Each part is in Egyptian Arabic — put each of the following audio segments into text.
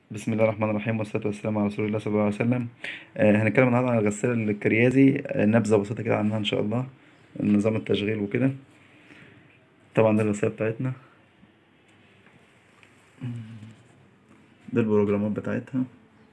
بسم الله الرحمن الرحيم والصلاة والسلام على رسول الله صلى الله عليه وسلم آه هنتكلم النهارده عن الغسالة الكريازي آه نبذة بسيطة كده عنها إن شاء الله نظام التشغيل وكده طبعا دي الغسالة بتاعتنا دي البروجرامات بتاعتها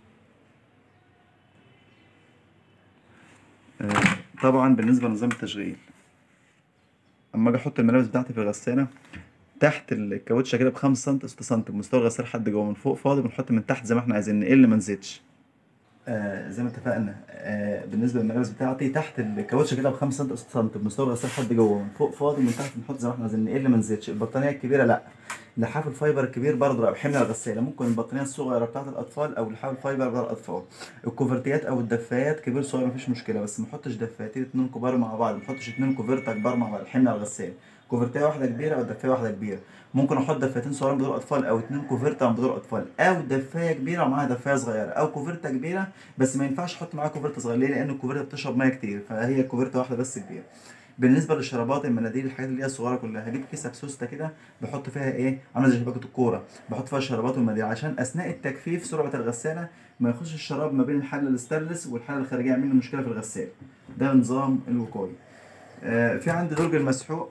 آه طبعا بالنسبة لنظام التشغيل أما أجي أحط الملابس بتاعتي في الغسالة تحت الكاوتشة كده بخمسة سنتي ستة سنتي بمستوى الغسالة لحد جوه من فوق فاضي بنحط من تحت زي ما احنا عايزين نقل ما نزيدش آه زي ما اتفقنا آه بالنسبه للملابس بتاعتي تحت الكاوتشه كده ب 5 سم 6 سم بمستوى الغسالة لحد جوه من فوق فاضي من تحت نحط زي ما احنا عايزين نقل ما نزيدش البطانيه الكبيره لا لحاف الفايبر الكبير برضه بحمل الغساله ممكن البطانيه الصغيره بتاعت الاطفال او لحاف الفايبر بتاع الاطفال الكوفرتيات او الدفايات كبير صغير مفيش مشكله بس ما احطش دفايتين اتنين كبار مع بعض ما احطش اتنين كوفرتا كبار مع بعض حمل على الغساله كوفرتيه واحده كبيره او دفايه واحده كبيره ممكن احط دفايتين صغيرين بدور اطفال او اتنين كوفرتا بدور اطفال او دفايه كبيره ومعاها دفايه صغيره او كوفرتا كبيره بس ما ينفعش احط معاها كوفرتا صغير ليه لان الكوفرتا بتشرب ميه كتير فهي كوفرتا واحده بس كبيره بالنسبه للشرابات المناديل الحاجات اللي هي الصغيره كلها هجيب كيسه بسوسته كده بحط فيها ايه عامله زي شبكه الكوره بحط فيها الشرابات والمناديل عشان اثناء التجفيف سرعه الغساله ما يخش الشراب ما بين الحله الاستانلس والحله الخارجيه يعمل لي مشكله في الغساله ده نظام الوقايه آه في عندي درج المسحوق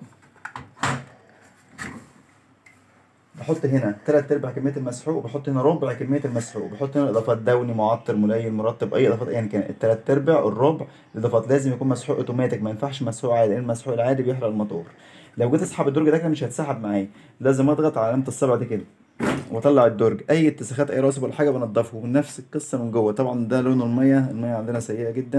بحط هنا تلات ارباع كميه المسحوق وبحط هنا ربع كميه المسحوق بحط هنا اضافات دوني معطر ملين مرطب اي اضافات ايا كان التلات ارباع الربع الاضافات لازم يكون مسحوق اوتوماتيك ما ينفعش مسحوق عادي لان المسحوق العادي بيحرق الموتور لو جيت اسحب الدرج ده كده مش هيتسحب معايا لازم اضغط على علامه الصبع دي كده واطلع الدرج اي اتساخات اي رواسب ولا حاجه بنضفه ونفس القصه من جوه طبعا ده لون الميه الميه عندنا سيئه جدا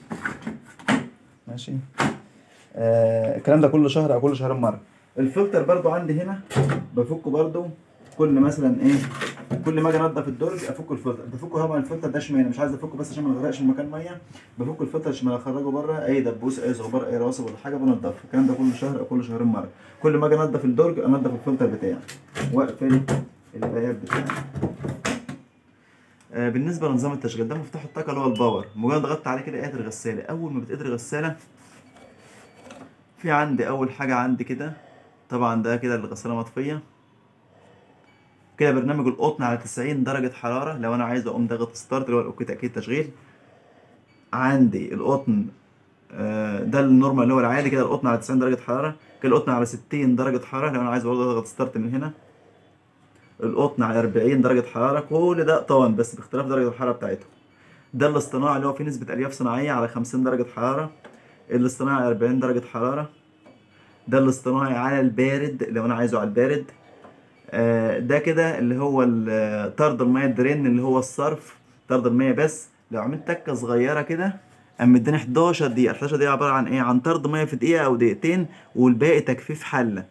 ماشي آه الكلام ده كل شهر او كل شهرين مره الفلتر برضو عندي هنا بفكه برضو كل مثلا ايه كل ما اجي انضف الدرج افك الفلتر بفكه طبعا الفلتر ده اشمعنى مش عايز افكه بس عشان ما يغرقش المكان ميه بفك الفلتر عشان ما اخرجه بره اي دبوس اي غبار اي رواسب ولا حاجه بنضفه الكلام ده كل شهر او كل شهرين مره كل ما اجي انضف الدرج انضف الفلتر بتاعي واقفل البيات بتاعي آه بالنسبه لنظام التشغيل ده مفتاح الطاقه اللي هو الباور مجرد ضغطت عليه كده قادر غساله اول ما بتقدر غساله في عندي اول حاجه عندي كده طبعا ده كده الغساله مطفيه كده برنامج القطن على 90 درجة حرارة لو أنا عايز أقوم ضاغط ستارت اللي هو الأوكي تأكيد تشغيل عندي القطن ده النورمال اللي هو العادي كده القطن على 90 درجة حرارة كده القطن على 60 درجة حرارة لو أنا عايز برضه أضغط ستارت من هنا القطن على 40 درجة حرارة كل ده طبعا بس باختلاف درجة الحرارة بتاعته ده الاصطناعي اللي هو فيه نسبة ألياف صناعية على 50 درجة حرارة الاصطناعي على 40 درجة حرارة ده الاصطناعي على البارد لو انا عايزه على البارد آه ده كده اللي هو طرد الميه الدرين اللي هو الصرف طرد الميه بس لو عملت تكه صغيره كده قام مديني 11 دقيقه 11 دقيقه عباره عن ايه عن طرد ميه في دقيقه او دقيقتين والباقي تجفيف حله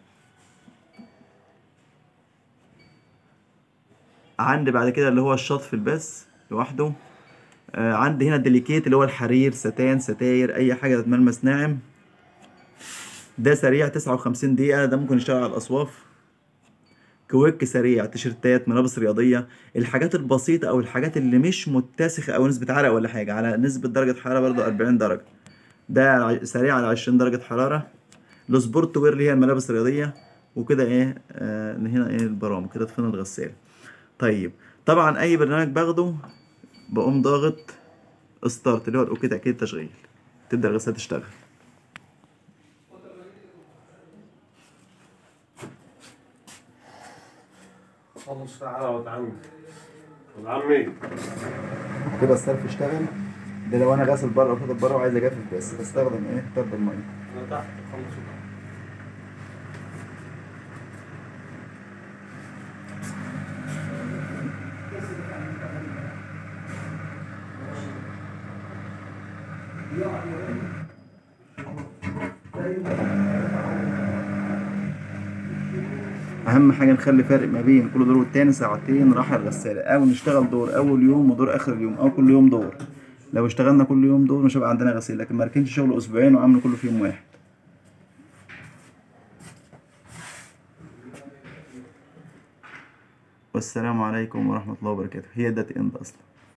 عندي بعد كده اللي هو الشطف البس لوحده آه عندي هنا الديليكيت اللي هو الحرير ستان ستاير اي حاجه تتملمس ناعم ده سريع تسعة وخمسين دقيقة ده ممكن يشتغل على الأصواف كويك سريع تيشيرتات ملابس رياضية الحاجات البسيطة أو الحاجات اللي مش متسخة أو نسبة عرق ولا حاجة على نسبة درجة حرارة برضو أربعين درجة ده سريع على عشرين درجة حرارة السبورت وير اللي هي الملابس الرياضية وكده إيه آه هنا إيه البرامج كده طفينا الغسالة طيب طبعا أي برنامج باخده بقوم ضاغط ستارت اللي هو الأوكي تأكيد تشغيل تبدأ الغسالة تشتغل خلص تعالى ولد عمي ولد عمي كده الصرف اشتغل ده لو انا غاسل بره وفضل بره وعايز اجفف بس بستخدم ايه طرد الميه انا تحت خلص اهم حاجه نخلي فرق ما بين كل دور والتاني ساعتين راحه الغساله او نشتغل دور اول يوم ودور اخر اليوم او كل يوم دور لو اشتغلنا كل يوم دور مش هيبقى عندنا غسيل لكن ما ركنش شغل اسبوعين وعملوا كله في يوم واحد والسلام عليكم ورحمه الله وبركاته هي ده اند اصلا